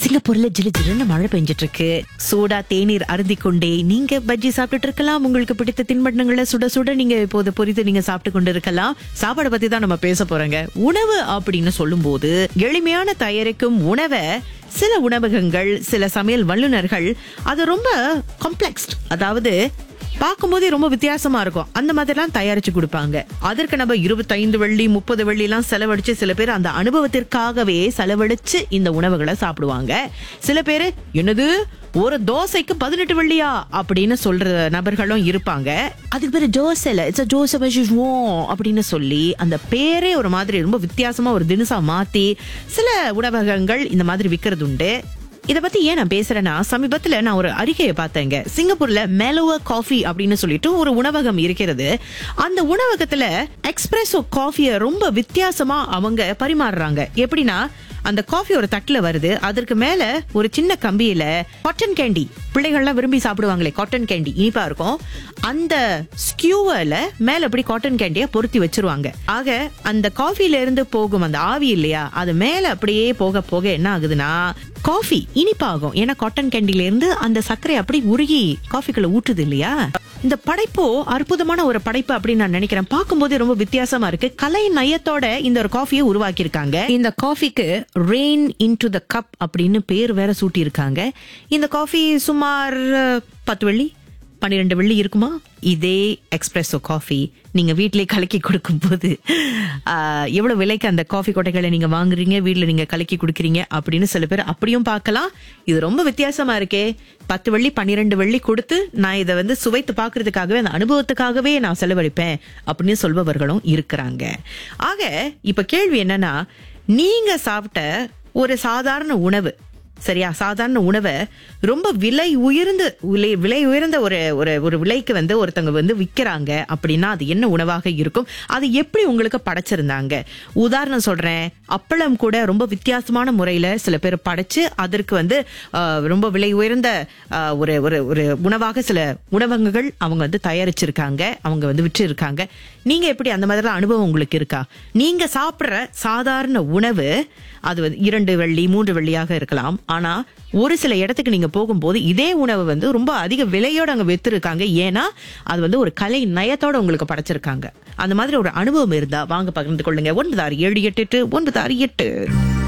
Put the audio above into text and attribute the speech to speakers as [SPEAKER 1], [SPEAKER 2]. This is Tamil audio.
[SPEAKER 1] சிங்கப்பூர்ல ஜிலு ஜிலுன்னு மழை பெஞ்சிட்டு இருக்கு சூடா தேநீர் அருந்தி கொண்டே நீங்க பஜ்ஜி சாப்பிட்டுட்டு இருக்கலாம் உங்களுக்கு பிடித்த தின்பண்டங்களை சுட சுட நீங்க இப்போது பொரித்து நீங்க சாப்பிட்டு கொண்டு இருக்கலாம் சாப்பாடை பத்தி தான் நம்ம பேச போறோங்க உணவு அப்படின்னு சொல்லும்போது எளிமையான தயாரிக்கும் உணவை சில உணவகங்கள் சில சமையல் வல்லுநர்கள் அது ரொம்ப காம்ப்ளெக்ஸ்ட் அதாவது பார்க்கும்போதே ரொம்ப வித்தியாசமா இருக்கும் அந்த மாதிரிலாம் தயாரிச்சு கொடுப்பாங்க அதற்கு நம்ம இருபத்தைந்து வெள்ளி முப்பது வெள்ளி எல்லாம் செலவழிச்சு சில பேர் அந்த அனுபவத்திற்காகவே செலவழிச்சு இந்த உணவுகளை சாப்பிடுவாங்க சில பேர் என்னது ஒரு தோசைக்கு பதினெட்டு வெள்ளியா அப்படின்னு சொல்ற நபர்களும் இருப்பாங்க அதுக்கு பேரு ஜோசை இல்ல இட்ஸ் ஜோசை அப்படின்னு சொல்லி அந்த பேரே ஒரு மாதிரி ரொம்ப வித்தியாசமா ஒரு தினுசா மாத்தி சில உணவகங்கள் இந்த மாதிரி விக்கிறது உண்டு இத பத்தி ஏன் நான் பேசுறேன்னா சமீபத்துல நான் ஒரு அறிக்கையை பார்த்தேங்க சிங்கப்பூர்ல மெலோவ காஃபி அப்படின்னு சொல்லிட்டு ஒரு உணவகம் இருக்கிறது அந்த உணவகத்துல எக்ஸ்பிரஸோ காஃபிய ரொம்ப வித்தியாசமா அவங்க பரிமாறுறாங்க எப்படின்னா அந்த காஃபி ஒரு தட்டுல வருது அதற்கு மேல ஒரு சின்ன கம்பியில காட்டன் கேண்டி பிள்ளைகள்லாம் விரும்பி சாப்பிடுவாங்களே காட்டன் கேண்டி இனிப்பா இருக்கும் அந்த ஸ்கியூவர்ல மேல அப்படி காட்டன் கேண்டிய பொருத்தி வச்சிருவாங்க ஆக அந்த காஃபில இருந்து போகும் அந்த ஆவி இல்லையா அது மேல அப்படியே போக போக என்ன ஆகுதுன்னா காஃபி இனிப்பாகும் ஏன்னா காட்டன் கேண்டில இருந்து அந்த சர்க்கரை அப்படி உருகி காஃபிக்குள்ள ஊற்றுது இல்லையா இந்த படைப்போ அற்புதமான ஒரு படைப்பு அப்படின்னு நான் நினைக்கிறேன் பார்க்கும்போது ரொம்ப வித்தியாசமா இருக்கு கலை நயத்தோட இந்த ஒரு காஃபியை உருவாக்கி இருக்காங்க இந்த காஃபிக்கு ரெயின் இன்டு த கப் அப்படின்னு பேர் வேற சூட்டி இருக்காங்க இந்த காஃபி சுமார் அஹ், பத்து வெள்ளி பன்னிரெண்டு வெள்ளி இருக்குமா இதே எக்ஸ்பிரஸோ காஃபி நீங்க வீட்டிலே கலக்கி கொடுக்கும்போது ஆஹ், எவ்வளவு விலைக்கு அந்த காஃபி கொட்டைகளை நீங்க வாங்குறீங்க வீட்ல நீங்க கலக்கி கொடுக்குறீங்க அப்படின்னு சில பேர் அப்படியும் பார்க்கலாம் இது ரொம்ப வித்தியாசமா இருக்கே பத்து வெள்ளி பன்னிரெண்டு வெள்ளி கொடுத்து நான் இதை வந்து சுவைத்து பார்க்கறதுக்காகவே அந்த அனுபவத்துக்காகவே நான் செலவழிப்பேன் அப்படின்னு சொல்பவர்களும் இருக்கிறாங்க ஆக இப்ப கேள்வி என்னன்னா நீங்க சாப்பிட்ட ஒரு சாதாரண உணவு சரியா சாதாரண உணவை ரொம்ப விலை உயர்ந்த விலை விலை உயர்ந்த ஒரு ஒரு ஒரு விலைக்கு வந்து ஒருத்தவங்க வந்து விற்கிறாங்க அப்படின்னா அது என்ன உணவாக இருக்கும் அது எப்படி உங்களுக்கு படைச்சிருந்தாங்க உதாரணம் சொல்றேன் அப்பளம் கூட ரொம்ப வித்தியாசமான முறையில சில பேர் படைச்சு அதற்கு வந்து ஆஹ், ரொம்ப விலை உயர்ந்த ஆஹ், ஒரு ஒரு ஒரு உணவாக சில உணவகங்கள் அவங்க வந்து தயாரிச்சிருக்காங்க அவங்க வந்து விற்று இருக்காங்க நீங்க எப்படி அந்த மாதிரிலாம் அனுபவம் உங்களுக்கு இருக்கா நீங்க சாப்பிடுற சாதாரண உணவு அது வந்து இரண்டு வெள்ளி மூன்று வெள்ளியாக இருக்கலாம் ஆனா ஒரு சில இடத்துக்கு நீங்க போகும்போது இதே உணவு வந்து ரொம்ப அதிக விலையோட அங்க வித்திருக்காங்க ஏன்னா அது வந்து ஒரு கலை நயத்தோட உங்களுக்கு படைச்சிருக்காங்க அந்த மாதிரி ஒரு அனுபவம் இருந்தா வாங்க பகிர்ந்து கொள்ளுங்க ஒன்பது ஆறு ஏழு எட்டு எட்டு ஒன்பது ஆறு எட்டு